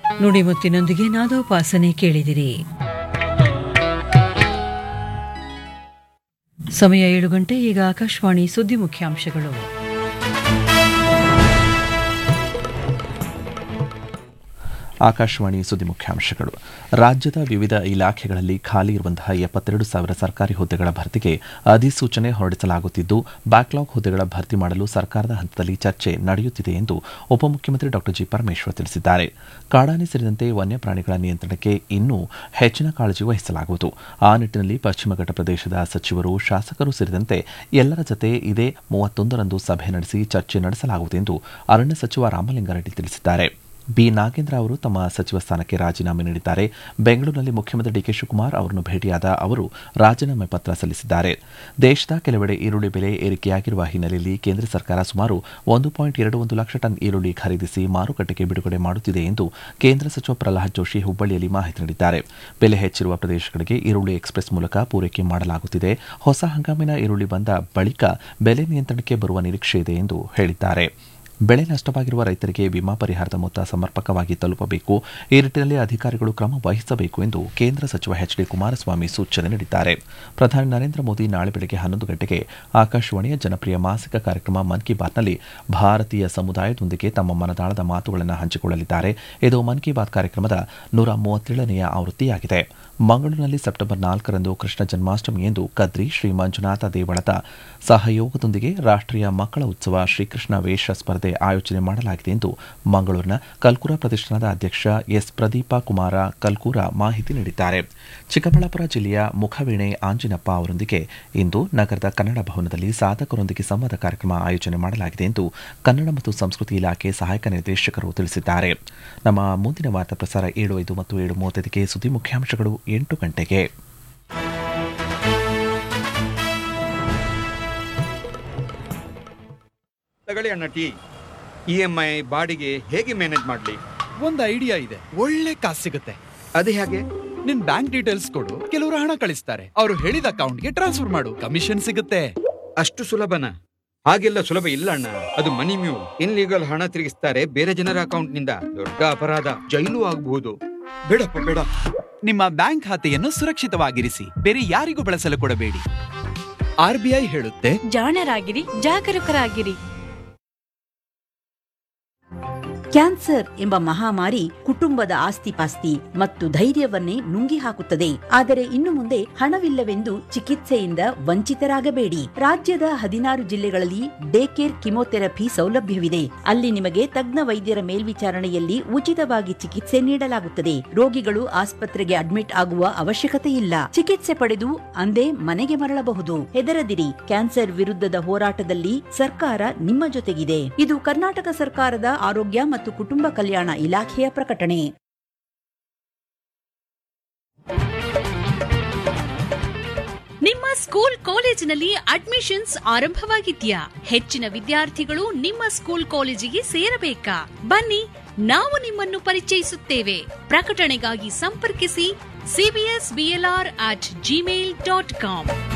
ನುಡಿಮುತ್ತಿನೊಂದಿಗೆ ನಾದೋಪಾಸನೆ ಕೇಳಿದಿರಿ ಸಮಯ ಏಳು ಗಂಟೆ ಈಗ ಆಕಾಶವಾಣಿ ಸುದ್ದಿ ಮುಖ್ಯಾಂಶಗಳು ಆಕಾಶವಾಣಿ ಸುದ್ದಿ ಮುಖ್ಯಾಂಶಗಳು ರಾಜ್ಯದ ವಿವಿಧ ಇಲಾಖೆಗಳಲ್ಲಿ ಖಾಲಿ ಇರುವಂತಹ ಎಪ್ಪತ್ತೆರಡು ಸಾವಿರ ಸರ್ಕಾರಿ ಹುದ್ದೆಗಳ ಭರ್ತಿಗೆ ಅಧಿಸೂಚನೆ ಹೊರಡಿಸಲಾಗುತ್ತಿದ್ದು ಬ್ಯಾಕ್ಲಾಗ್ ಹುದ್ದೆಗಳ ಭರ್ತಿ ಮಾಡಲು ಸರ್ಕಾರದ ಹಂತದಲ್ಲಿ ಚರ್ಚೆ ನಡೆಯುತ್ತಿದೆ ಎಂದು ಉಪಮುಖ್ಯಮಂತ್ರಿ ಡಾ ಜಿ ಪರಮೇಶ್ವರ್ ತಿಳಿಸಿದ್ದಾರೆ ಕಾಡಾನೆ ಸೇರಿದಂತೆ ವನ್ಯಪ್ರಾಣಿಗಳ ನಿಯಂತ್ರಣಕ್ಕೆ ಇನ್ನೂ ಹೆಚ್ಚಿನ ಕಾಳಜಿ ವಹಿಸಲಾಗುವುದು ಆ ನಿಟ್ಟಿನಲ್ಲಿ ಪಶ್ಚಿಮ ಘಟ್ಟ ಪ್ರದೇಶದ ಸಚಿವರು ಶಾಸಕರು ಸೇರಿದಂತೆ ಎಲ್ಲರ ಜತೆ ಇದೇ ಮೂವತ್ತೊಂದರಂದು ಸಭೆ ನಡೆಸಿ ಚರ್ಚೆ ನಡೆಸಲಾಗುವುದು ಎಂದು ಅರಣ್ಯ ಸಚಿವ ರಾಮಲಿಂಗಾರೆಡ್ಡಿ ತಿಳಿಸಿದ್ದಾರೆ ಬಿ ನಾಗೇಂದ್ರ ಅವರು ತಮ್ಮ ಸಚಿವ ಸ್ಥಾನಕ್ಕೆ ರಾಜೀನಾಮೆ ನೀಡಿದ್ದಾರೆ ಬೆಂಗಳೂರಿನಲ್ಲಿ ಮುಖ್ಯಮಂತ್ರಿ ಡಿಕೆ ಶಿವಕುಮಾರ್ ಅವರನ್ನು ಭೇಟಿಯಾದ ಅವರು ರಾಜೀನಾಮೆ ಪತ್ರ ಸಲ್ಲಿಸಿದ್ದಾರೆ ದೇಶದ ಕೆಲವೆಡೆ ಈರುಳ್ಳಿ ಬೆಲೆ ಏರಿಕೆಯಾಗಿರುವ ಹಿನ್ನೆಲೆಯಲ್ಲಿ ಕೇಂದ್ರ ಸರ್ಕಾರ ಸುಮಾರು ಒಂದು ಪಾಯಿಂಟ್ ಎರಡು ಒಂದು ಲಕ್ಷ ಟನ್ ಈರುಳ್ಳಿ ಖರೀದಿಸಿ ಮಾರುಕಟ್ಟೆಗೆ ಬಿಡುಗಡೆ ಮಾಡುತ್ತಿದೆ ಎಂದು ಕೇಂದ್ರ ಸಚಿವ ಪ್ರಹ್ಲಾದ್ ಜೋಶಿ ಹುಬ್ಬಳ್ಳಿಯಲ್ಲಿ ಮಾಹಿತಿ ನೀಡಿದ್ದಾರೆ ಬೆಲೆ ಹೆಚ್ಚಿರುವ ಪ್ರದೇಶಗಳಿಗೆ ಈರುಳ್ಳಿ ಎಕ್ಸ್ಪ್ರೆಸ್ ಮೂಲಕ ಪೂರೈಕೆ ಮಾಡಲಾಗುತ್ತಿದೆ ಹೊಸ ಹಂಗಾಮಿನ ಈರುಳ್ಳಿ ಬಂದ ಬಳಿಕ ಬೆಲೆ ನಿಯಂತ್ರಣಕ್ಕೆ ಬರುವ ನಿರೀಕ್ಷೆ ಇದೆ ಎಂದು ಹೇಳಿದ್ದಾರೆ ಬೆಳೆ ನಷ್ಟವಾಗಿರುವ ರೈತರಿಗೆ ವಿಮಾ ಪರಿಹಾರದ ಮೊತ್ತ ಸಮರ್ಪಕವಾಗಿ ತಲುಪಬೇಕು ಈ ನಿಟ್ಟಿನಲ್ಲಿ ಅಧಿಕಾರಿಗಳು ಕ್ರಮ ವಹಿಸಬೇಕು ಎಂದು ಕೇಂದ್ರ ಸಚಿವ ಎಚ್ ಡಿ ಕುಮಾರಸ್ವಾಮಿ ಸೂಚನೆ ನೀಡಿದ್ದಾರೆ ಪ್ರಧಾನಿ ನರೇಂದ್ರ ಮೋದಿ ನಾಳೆ ಬೆಳಗ್ಗೆ ಹನ್ನೊಂದು ಗಂಟೆಗೆ ಆಕಾಶವಾಣಿಯ ಜನಪ್ರಿಯ ಮಾಸಿಕ ಕಾರ್ಯಕ್ರಮ ಮನ್ ಕಿ ಬಾತ್ನಲ್ಲಿ ಭಾರತೀಯ ಸಮುದಾಯದೊಂದಿಗೆ ತಮ್ಮ ಮನದಾಳದ ಮಾತುಗಳನ್ನು ಹಂಚಿಕೊಳ್ಳಲಿದ್ದಾರೆ ಇದು ಮನ್ ಕಿ ಬಾತ್ ಕಾರ್ಯಕ್ರಮದ ನೂರ ಮೂವತ್ತೇಳನೆಯ ಆವೃತ್ತಿಯಾಗಿದೆ ಮಂಗಳೂರಿನಲ್ಲಿ ಸೆಪ್ಟೆಂಬರ್ ನಾಲ್ಕರಂದು ಕೃಷ್ಣ ಜನ್ಮಾಷ್ಟಮಿಯಂದು ಕದ್ರಿ ಶ್ರೀ ಮಂಜುನಾಥ ದೇವಳದ ಸಹಯೋಗದೊಂದಿಗೆ ರಾಷ್ಟ್ರೀಯ ಮಕ್ಕಳ ಉತ್ಸವ ಶ್ರೀಕೃಷ್ಣ ವೇಷ ಸ್ಪರ್ಧೆ ಆಯೋಜನೆ ಮಾಡಲಾಗಿದೆ ಎಂದು ಮಂಗಳೂರಿನ ಕಲ್ಕುರ ಪ್ರತಿಷ್ಠಾನದ ಅಧ್ಯಕ್ಷ ಎಸ್ ಪ್ರದೀಪ ಕುಮಾರ ಕಲ್ಕೂರ ಮಾಹಿತಿ ನೀಡಿದ್ದಾರೆ ಚಿಕ್ಕಬಳ್ಳಾಪುರ ಜಿಲ್ಲೆಯ ಮುಖವೀಣೆ ಆಂಜಿನಪ್ಪ ಅವರೊಂದಿಗೆ ಇಂದು ನಗರದ ಕನ್ನಡ ಭವನದಲ್ಲಿ ಸಾಧಕರೊಂದಿಗೆ ಸಂವಾದ ಕಾರ್ಯಕ್ರಮ ಆಯೋಜನೆ ಮಾಡಲಾಗಿದೆ ಎಂದು ಕನ್ನಡ ಮತ್ತು ಸಂಸ್ಕೃತಿ ಇಲಾಖೆ ಸಹಾಯಕ ನಿರ್ದೇಶಕರು ತಿಳಿಸಿದ್ದಾರೆ ನಮ್ಮ ಮುಂದಿನ ವಾರ್ತಾ ಪ್ರಸಾರ ಏಳು ಐದು ಮತ್ತು ಏಳು ಮೂವತ್ತೈದಕ್ಕೆ ಸುದ್ದಿ ಮುಖ್ಯಾಂಶಗಳು ಎಂಟು ಗಂಟೆಗೆ ತಗೊಳ್ಳಿ ಅಣ್ಣ ಟೀ ಇ ಎಂ ಐ ಬಾಡಿಗೆ ಹೇಗೆ ಮ್ಯಾನೇಜ್ ಮಾಡ್ಲಿ ಒಂದು ಐಡಿಯಾ ಇದೆ ಒಳ್ಳೆ ಕಾಸು ಸಿಗುತ್ತೆ ಅದು ಹೇಗೆ ನಿನ್ ಬ್ಯಾಂಕ್ ಡೀಟೇಲ್ಸ್ ಕೊಡು ಕೆಲವರು ಹಣ ಕಳಿಸ್ತಾರೆ ಅವರು ಹೇಳಿದ ಅಕೌಂಟ್ಗೆ ಟ್ರಾನ್ಸ್ಫರ್ ಮಾಡು ಕಮಿಷನ್ ಸಿಗುತ್ತೆ ಅಷ್ಟು ಸುಲಭನ ಹಾಗೆಲ್ಲ ಸುಲಭ ಇಲ್ಲ ಅಣ್ಣ ಅದು ಮನಿ ಮ್ಯೂ ಇನ್ಲೀಗಲ್ ಹಣ ತಿರುಗಿಸ್ತಾರೆ ಬೇರೆ ಜನರ ಅಕೌಂಟ್ ನಿಂದ ದೊಡ್ಡ ಅಪರಾಧ ಜೈಲು ಆಗಬಹುದು ಬೇಡಪ್ಪ ಬೇಡ ನಿಮ್ಮ ಬ್ಯಾಂಕ್ ಖಾತೆಯನ್ನು ಸುರಕ್ಷಿತವಾಗಿರಿಸಿ ಬೇರೆ ಯಾರಿಗೂ ಬಳಸಲು ಕೊಡಬೇಡಿ ಆರ್ ಬಿ ಐ ಹೇಳುತ್ತೆ ಜಾಣರಾಗಿರಿ ಜಾಗರೂಕರಾಗಿರಿ ಕ್ಯಾನ್ಸರ್ ಎಂಬ ಮಹಾಮಾರಿ ಕುಟುಂಬದ ಆಸ್ತಿಪಾಸ್ತಿ ಮತ್ತು ಧೈರ್ಯವನ್ನೇ ನುಂಗಿ ಹಾಕುತ್ತದೆ ಆದರೆ ಇನ್ನು ಮುಂದೆ ಹಣವಿಲ್ಲವೆಂದು ಚಿಕಿತ್ಸೆಯಿಂದ ವಂಚಿತರಾಗಬೇಡಿ ರಾಜ್ಯದ ಹದಿನಾರು ಜಿಲ್ಲೆಗಳಲ್ಲಿ ಡೇ ಕೇರ್ ಕಿಮೋಥೆರಪಿ ಸೌಲಭ್ಯವಿದೆ ಅಲ್ಲಿ ನಿಮಗೆ ತಜ್ಞ ವೈದ್ಯರ ಮೇಲ್ವಿಚಾರಣೆಯಲ್ಲಿ ಉಚಿತವಾಗಿ ಚಿಕಿತ್ಸೆ ನೀಡಲಾಗುತ್ತದೆ ರೋಗಿಗಳು ಆಸ್ಪತ್ರೆಗೆ ಅಡ್ಮಿಟ್ ಆಗುವ ಅವಶ್ಯಕತೆ ಇಲ್ಲ ಚಿಕಿತ್ಸೆ ಪಡೆದು ಅಂದೇ ಮನೆಗೆ ಮರಳಬಹುದು ಹೆದರದಿರಿ ಕ್ಯಾನ್ಸರ್ ವಿರುದ್ಧದ ಹೋರಾಟದಲ್ಲಿ ಸರ್ಕಾರ ನಿಮ್ಮ ಜೊತೆಗಿದೆ ಇದು ಕರ್ನಾಟಕ ಸರ್ಕಾರದ ಆರೋಗ್ಯ ಮತ್ತು ಕುಟುಂಬ ಕಲ್ಯಾಣ ಇಲಾಖೆಯ ಪ್ರಕಟಣೆ ನಿಮ್ಮ ಸ್ಕೂಲ್ ಕಾಲೇಜಿನಲ್ಲಿ ಅಡ್ಮಿಷನ್ಸ್ ಆರಂಭವಾಗಿದ್ಯಾ ಹೆಚ್ಚಿನ ವಿದ್ಯಾರ್ಥಿಗಳು ನಿಮ್ಮ ಸ್ಕೂಲ್ ಕಾಲೇಜಿಗೆ ಸೇರಬೇಕಾ ಬನ್ನಿ ನಾವು ನಿಮ್ಮನ್ನು ಪರಿಚಯಿಸುತ್ತೇವೆ ಪ್ರಕಟಣೆಗಾಗಿ ಸಂಪರ್ಕಿಸಿ CBS BLR at Gmail dot com